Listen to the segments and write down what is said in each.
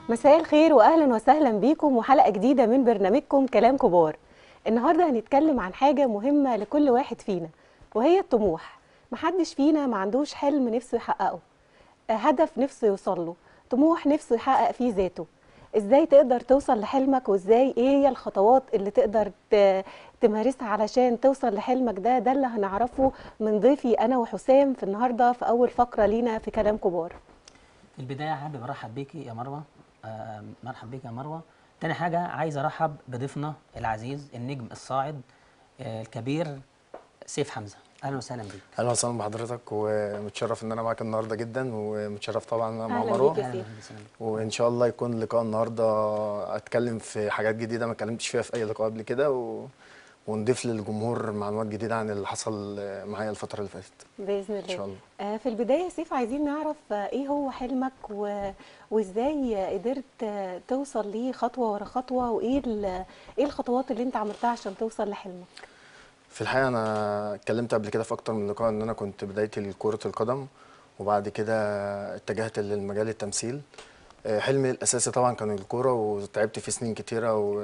مساء الخير واهلا وسهلا بيكم وحلقه جديده من برنامجكم كلام كبار النهارده هنتكلم عن حاجه مهمه لكل واحد فينا وهي الطموح محدش فينا ما عندوش حلم نفسه يحققه آه، هدف نفسه يوصل له طموح نفسه يحقق فيه ذاته ازاي تقدر توصل لحلمك وازاي ايه هي الخطوات اللي تقدر ت- تمارسها علشان توصل لحلمك ده ده اللي هنعرفه من ضيفي انا وحسام في النهارده في اول فقره لينا في كلام كبار في البداية حابب أرحب بيكي يا مروة آه مرحب بيك يا مروة تاني حاجة عايز أرحب بضيفنا العزيز النجم الصاعد آه الكبير سيف حمزة أهلا وسهلا بيك اهلا وسهلا بحضرتك ومتشرف ان انا معاك النهارده جدا ومتشرف طبعا ان انا مع أهلا مروه بيك يا أهلا سيف. وسهلا وان شاء الله يكون لقاء النهارده اتكلم في حاجات جديده ما اتكلمتش فيها في اي لقاء قبل كده و... ونضيف للجمهور معلومات جديده عن اللي حصل معايا الفتره اللي فاتت باذن الله ان شاء الله آه، في البداية يا سيف عايزين نعرف آه، ايه هو حلمك و... وازاي آه، قدرت آه، توصل ليه خطوة ورا خطوة وايه ال... ايه الخطوات اللي انت عملتها عشان توصل لحلمك في الحقيقه انا اتكلمت قبل كده في اكتر من لقاء ان انا كنت بدايتي لكره القدم وبعد كده اتجهت للمجال التمثيل آه، حلمي الاساسي طبعا كان الكوره وتعبت فيه سنين كتيره و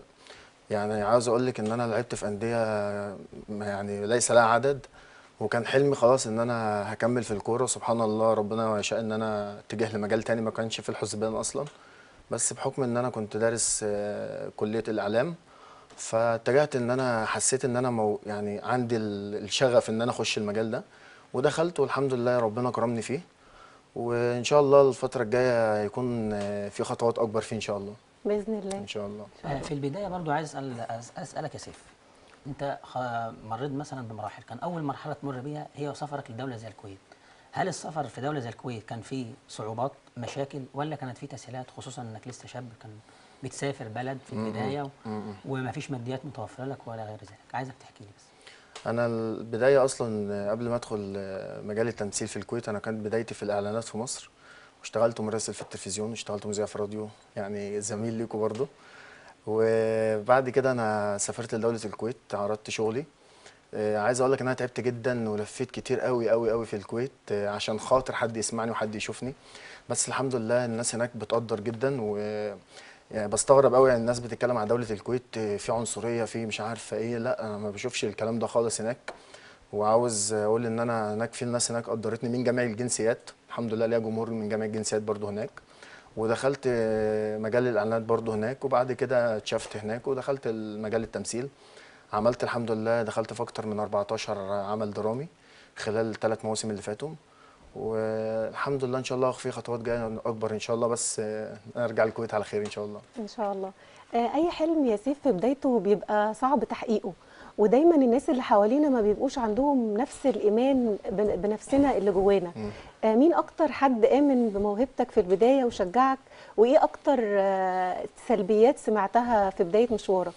يعني عاوز اقول لك ان انا لعبت في انديه ما يعني ليس لها عدد وكان حلمي خلاص ان انا هكمل في الكوره سبحان الله ربنا يشاء ان انا اتجه لمجال تاني ما كانش في الحسبان اصلا بس بحكم ان انا كنت دارس آه، كليه الاعلام فاتجهت ان انا حسيت ان انا مو يعني عندي ال- الشغف ان انا اخش المجال ده ودخلت والحمد لله ربنا كرمني فيه وان شاء الله الفتره الجايه هيكون آه، في خطوات اكبر فيه ان شاء الله بإذن الله ان شاء الله آه في البداية برضو عايز أسأل أس- أسألك يا سيف أنت خ- مريت مثلا بمراحل كان أول مرحلة تمر بيها هي سفرك لدولة زي الكويت هل السفر في دولة زي الكويت كان فيه صعوبات مشاكل ولا كانت فيه تسهيلات خصوصا انك لسه شاب كان بتسافر بلد في البداية وما فيش ماديات متوفرة لك ولا غير ذلك عايزك تحكي لي بس انا البدايه اصلا قبل ما ادخل مجال التمثيل في الكويت انا كانت بدايتي في الاعلانات في مصر واشتغلت مراسل في التلفزيون واشتغلت مذيع في راديو يعني زميل ليكوا برضه وبعد كده انا سافرت لدوله الكويت عرضت شغلي آه، عايز اقول لك ان انا تعبت جدا ولفيت كتير قوي قوي قوي في الكويت آه، عشان خاطر حد يسمعني وحد يشوفني بس الحمد لله الناس هناك بتقدر جدا و يعني بستغرب قوي يعني الناس بتتكلم عن دولة الكويت آه، في عنصرية في مش عارفة ايه لا انا ما بشوفش الكلام ده خالص هناك وعاوز اقول ان انا هناك في الناس هناك قدرتني من جميع الجنسيات الحمد لله ليا جمهور من جميع الجنسيات برضو هناك ودخلت آه، مجال الاعلانات برضو هناك وبعد كده اتشفت هناك ودخلت مجال التمثيل عملت الحمد لله دخلت في اكتر من 14 عمل درامي خلال الثلاث مواسم اللي فاتوا والحمد لله ان شاء الله في خطوات جايه اكبر ان شاء الله بس آه، ارجع الكويت على خير ان شاء الله ان شاء الله آه، اي حلم يا سيف في بدايته بيبقى صعب تحقيقه ودايما الناس اللي حوالينا ما بيبقوش عندهم نفس الايمان بن- بنفسنا اللي جوانا آه، مين اكتر حد امن بموهبتك في البدايه وشجعك وايه اكتر آه، سلبيات سمعتها في بدايه مشوارك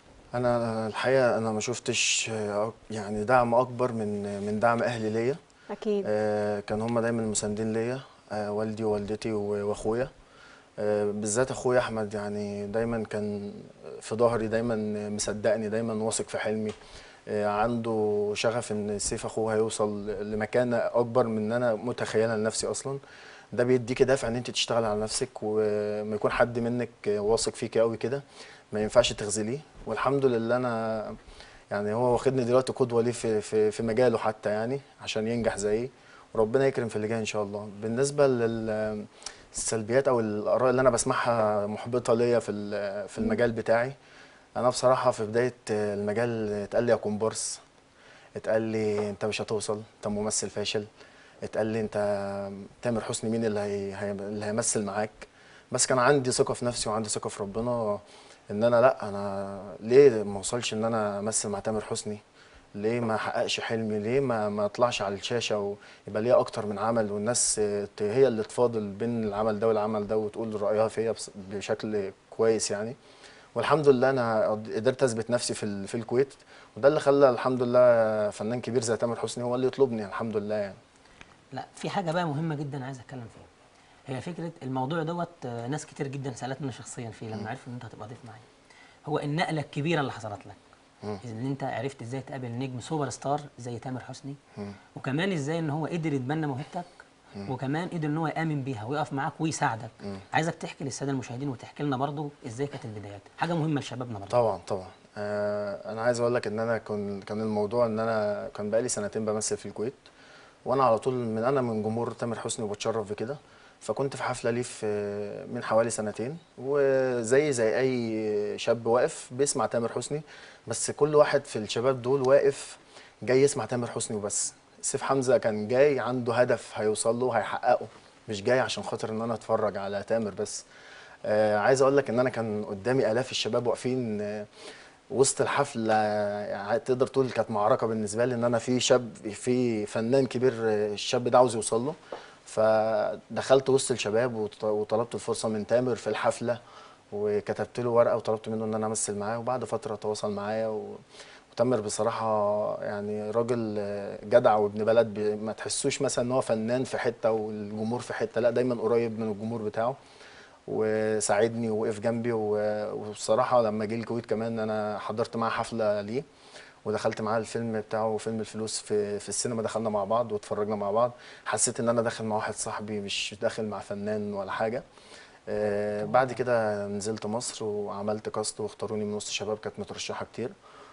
انا الحقيقه انا ما شفتش آه، يعني دعم اكبر من من دعم اهلي ليا اكيد آه، كان هم دايما مساندين ليا آه، والدي ووالدتي و- واخويا آه، بالذات اخويا احمد يعني دايما كان في ظهري دايما مصدقني دايما واثق في حلمي آه، عنده شغف ان سيف اخوه هيوصل لمكانه اكبر من ان انا متخيلها لنفسي اصلا ده بيديكي دافع ان انت تشتغل على نفسك وما يكون حد منك واثق فيكي قوي كده ما ينفعش تخذليه والحمد لله انا يعني هو واخدني دلوقتي قدوه ليه في في في مجاله حتى يعني عشان ينجح زيي وربنا يكرم في اللي جاي ان شاء الله بالنسبه للسلبيات او الاراء اللي انا بسمعها محبطه ليا في ال- في المجال بتاعي انا بصراحه في بدايه المجال اتقال لي يا كومبارس اتقال لي انت مش هتوصل انت ممثل فاشل اتقال لي انت تامر حسني مين اللي هي هي- اللي هيمثل معاك بس كان عندي ثقه في نفسي وعندي ثقه في ربنا ان انا لا انا ليه ما اوصلش ان انا امثل مع تامر حسني ليه ما احققش حلمي ليه ما ما اطلعش على الشاشه ويبقى ليا اكتر من عمل والناس ت- هي اللي تفاضل بين العمل ده والعمل ده وتقول رايها فيا بس- بشكل كويس يعني والحمد لله انا قد- قدرت اثبت نفسي في ال- في الكويت وده اللي خلى الحمد لله فنان كبير زي تامر حسني هو اللي يطلبني الحمد لله يعني لا في حاجة بقى مهمة جدا عايز اتكلم فيها هي فكرة الموضوع دوت آه، ناس كتير جدا سألتني شخصيا فيه لما عرفوا ان انت هتبقى ضيف معايا هو النقلة الكبيرة اللي حصلت لك ان انت عرفت ازاي تقابل نجم سوبر ستار زي تامر حسني وكمان ازاي ان هو قدر يتبنى موهبتك وكمان قدر ان هو يامن بيها ويقف معاك ويساعدك عايزك تحكي للساده المشاهدين وتحكي لنا برضو ازاي كانت البدايات حاجه مهمه لشبابنا برضو طبعا طبعا آه انا عايز اقول لك ان انا كان كان الموضوع ان انا كان بقالي سنتين بمثل في الكويت وانا على طول من انا من جمهور تامر حسني وبتشرف بكده فكنت في حفله ليه في من حوالي سنتين وزي زي اي شاب واقف بيسمع تامر حسني بس كل واحد في الشباب دول واقف جاي يسمع تامر حسني وبس سيف حمزه كان جاي عنده هدف هيوصل له هيحققه مش جاي عشان خاطر ان انا اتفرج على تامر بس آه عايز اقول لك ان انا كان قدامي الاف الشباب واقفين آه وسط الحفله يعني تقدر تقول كانت معركه بالنسبه لي ان انا في شاب في فنان كبير آه، الشاب ده عاوز يوصل له فدخلت وسط الشباب وط- وطلبت الفرصه من تامر في الحفله وكتبت له ورقه وطلبت منه ان انا امثل معاه وبعد فتره تواصل معايا و... وتامر بصراحه يعني راجل آه، جدع وابن بلد بي- ما تحسوش مثلا ان هو فنان في حته والجمهور في حته لا دايما قريب من الجمهور بتاعه وساعدني ووقف جنبي و- وبصراحه لما جه الكويت كمان انا حضرت معاه حفله ليه ودخلت معاه الفيلم بتاعه فيلم الفلوس في في السينما دخلنا مع بعض واتفرجنا مع بعض حسيت ان انا داخل مع واحد صاحبي مش داخل مع فنان ولا حاجه آه بعد كده نزلت مصر وعملت كاست واختاروني من وسط شباب كانت مترشحه كتير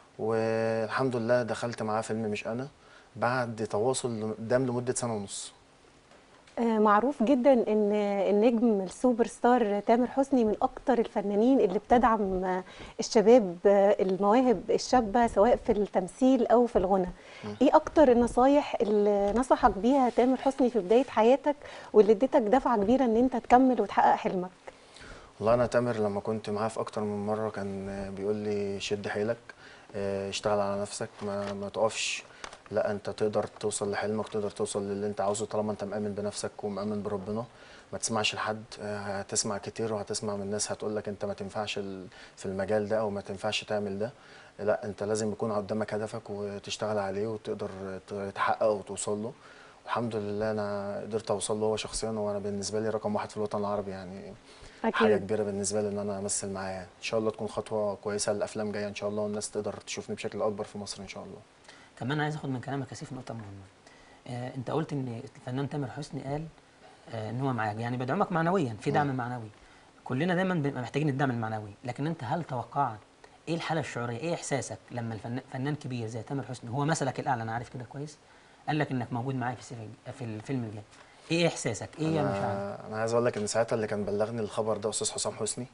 والحمد لله دخلت معاه فيلم مش انا بعد تواصل قدام لمده سنه ونص آه، معروف جدا ان النجم السوبر ستار تامر حسني من اكتر الفنانين اللي بتدعم آه، الشباب آه، المواهب الشابه سواء في التمثيل او في الغنى ايه اكتر النصايح اللي نصحك بيها تامر حسني في بدايه حياتك واللي اديتك دفعه كبيره ان انت تكمل وتحقق حلمك والله انا تامر لما كنت معاه في اكتر من مره كان بيقول لي شد حيلك اه، اشتغل على نفسك ما, ما تقفش لا انت تقدر توصل لحلمك تقدر توصل للي انت عاوزه طالما انت مآمن بنفسك ومآمن بربنا ما تسمعش لحد اه، هتسمع كتير وهتسمع من الناس هتقول لك انت ما تنفعش ال- في المجال ده او ما تنفعش تعمل ده لا انت لازم يكون قدامك هدفك وتشتغل عليه وتقدر ت- تحققه وتوصل له الحمد لله انا قدرت اوصل له هو شخصيا وانا بالنسبه لي رقم واحد في الوطن العربي يعني حاجه اكيد كبيره بالنسبه لي ان انا امثل معاه يعني ان شاء الله تكون خطوه كويسه للافلام جايه ان شاء الله والناس تقدر تشوفني بشكل اكبر في مصر ان شاء الله كمان عايز اخد من كلامك يا سيف نقطه مهمه آه انت قلت ان الفنان تامر حسني قال آه ان هو معاك يعني بدعمك معنويا في دعم معنوي كلنا دايما بنبقى محتاجين الدعم المعنوي لكن انت هل توقعت ايه الحاله الشعوريه ايه احساسك لما الفنان فنان كبير زي تامر حسني هو مثلك الاعلى انا عارف كده كويس قال لك انك موجود معايا في السيف- في الفيلم الجاي ايه احساسك ايه يا مشاعرك انا انا عايز اقول لك ان ساعتها اللي كان بلغني الخبر ده استاذ حسام حسني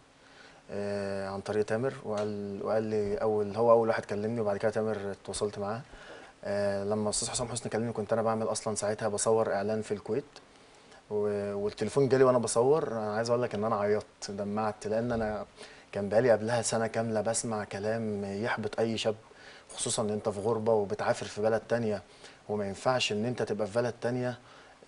آه عن طريق تامر وقال وقال لي اول هو اول واحد كلمني وبعد كده تامر اتواصلت معاه آه لما استاذ حسام حسني كلمني كنت انا بعمل اصلا ساعتها بصور اعلان في الكويت و- والتليفون جالي وانا بصور انا عايز اقول لك ان انا عيطت دمعت لان انا كان بقالي قبلها سنه كامله بسمع كلام يحبط اي شاب خصوصا ان انت في غربه وبتعافر في بلد تانية وما ينفعش ان انت تبقى في بلد تانية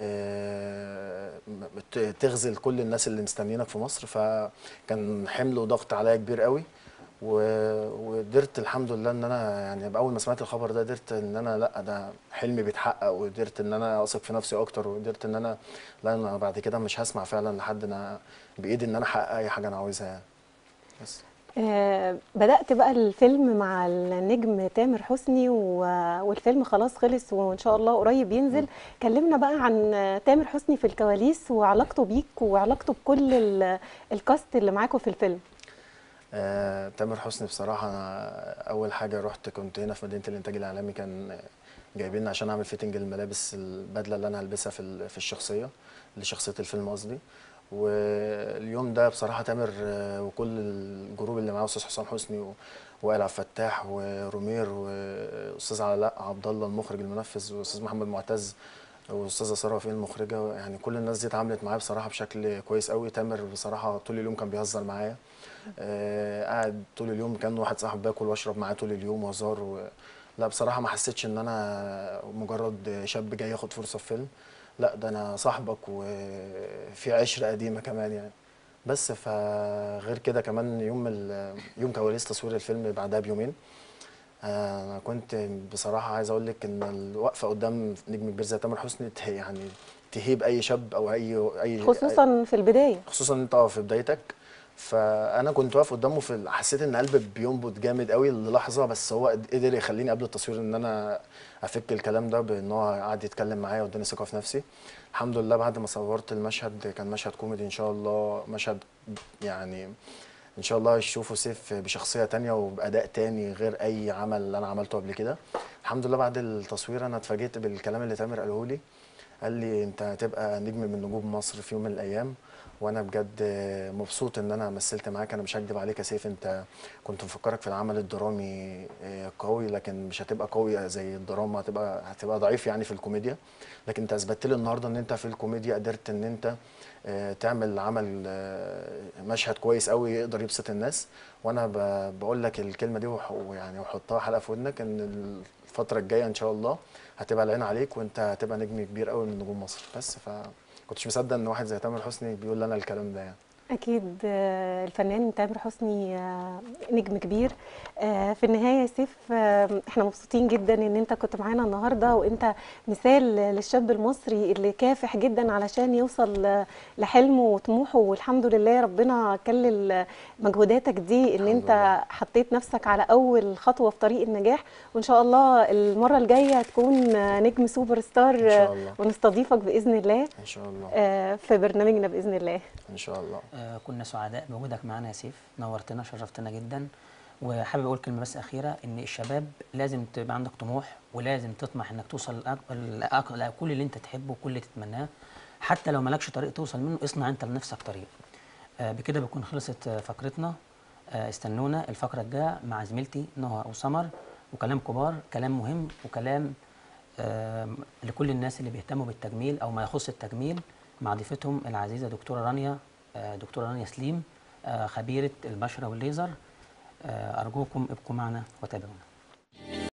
آه، ت- تغزل كل الناس اللي مستنيينك في مصر فكان حمل وضغط عليا كبير قوي و- وقدرت الحمد لله ان انا يعني اول ما سمعت الخبر ده قدرت ان انا لا ده حلمي بيتحقق وقدرت ان انا اثق في نفسي اكتر وقدرت ان انا لا انا بعد كده مش هسمع فعلا لحد انا بايدي ان انا احقق اي حاجه انا عاوزها يعني بس آه، بدأت بقى الفيلم مع النجم تامر حسني و- والفيلم خلاص خلص وإن شاء الله قريب ينزل كلمنا بقى عن تامر حسني في الكواليس وعلاقته بيك وعلاقته بكل ال- الكاست اللي معاكم في الفيلم آه، تامر حسني بصراحة أنا أول حاجة رحت كنت هنا في مدينة الإنتاج الإعلامي كان جايبين عشان أعمل فيتنج الملابس البدلة اللي أنا هلبسها في ال- في الشخصية لشخصية الفيلم قصدي واليوم ده بصراحة تامر آه، وكل الجروب اللي معاه أستاذ حسام حسني و- وائل عبد الفتاح ورومير وأستاذ علاء عبد الله المخرج المنفذ وأستاذ محمد معتز واستاذه ساره وفيه المخرجه يعني كل الناس دي اتعاملت معايا بصراحه بشكل كويس قوي تامر بصراحه طول اليوم كان بيهزر معايا آه قاعد طول اليوم كان واحد صاحب باكل واشرب معاه طول اليوم وهزار و... لا بصراحه ما حسيتش ان انا مجرد شاب جاي ياخد فرصه في فيلم لا ده انا صاحبك وفي عشره قديمه كمان يعني بس فغير كده كمان يوم ال... يوم كواليس تصوير الفيلم بعدها بيومين انا كنت بصراحه عايز اقول لك ان الوقفه قدام نجم كبير زي تامر حسني ته- يعني تهيب اي شاب او اي اي خصوصا في البداية خصوصا انت في بدايتك فانا كنت واقف قدامه في ال- حسيت ان قلبي بينبض جامد قوي للحظه بس هو قد- قدر يخليني قبل التصوير ان انا افك الكلام ده بان هو قعد يتكلم معايا واداني ثقه في نفسي الحمد لله بعد ما صورت المشهد كان مشهد كوميدي ان شاء الله مشهد يعني ان شاء الله يشوفوا سيف بشخصيه تانية وباداء تاني غير اي عمل انا عملته قبل كده الحمد لله بعد التصوير انا اتفاجئت بالكلام اللي تامر قاله لي قال لي انت هتبقى نجم من نجوم مصر في يوم من الايام وانا بجد مبسوط ان انا مثلت معاك انا مش هكدب عليك يا سيف انت كنت مفكرك في العمل الدرامي آه، قوي لكن مش هتبقى قوي زي الدراما هتبقى هتبقى ضعيف يعني في الكوميديا لكن انت اثبتت لي النهارده ان انت في الكوميديا قدرت ان انت آه، تعمل عمل آه، مشهد كويس قوي يقدر يبسط الناس وانا ب- بقول لك الكلمه دي وح- ويعني وحطها حلقه في ودنك ان الفتره الجايه ان شاء الله هتبقى العين عليك وانت هتبقى نجم كبير قوي من نجوم مصر بس ف كنتش مصدق ان واحد زي تامر حسني بيقول لي انا الكلام ده يعني أكيد آه، الفنان تامر حسني آه، نجم كبير آه، في النهاية يا سيف آه، احنا مبسوطين جدا ان انت كنت معانا النهاردة وانت مثال للشاب المصري اللي كافح جدا علشان يوصل آه، لحلمه وطموحه والحمد لله ربنا كلل مجهوداتك دي ان الحمد انت لله. حطيت نفسك على اول خطوة في طريق النجاح وان شاء الله المرة الجاية تكون آه، نجم سوبر ستار ان شاء آه، الله ونستضيفك بإذن الله ان شاء الله آه، في برنامجنا بإذن الله ان شاء الله آه، كنا سعداء بوجودك معانا يا سيف نورتنا شرفتنا جدا وحابب اقول كلمه بس اخيره ان الشباب لازم تبقى عندك طموح ولازم تطمح انك توصل لأك- لأك- لكل اللي انت تحبه وكل اللي تتمناه حتى لو مالكش طريق توصل منه اصنع انت لنفسك طريق آه، بكده بتكون خلصت آه، فقرتنا آه، استنونا الفقره الجايه مع زميلتي نهى وسمر وكلام كبار كلام مهم وكلام آم، لكل الناس اللي بيهتموا بالتجميل او ما يخص التجميل مع ضيفتهم العزيزه دكتوره رانيا آه، دكتوره رانيا سليم آه، خبيره البشره والليزر آه، ارجوكم ابقوا معنا وتابعونا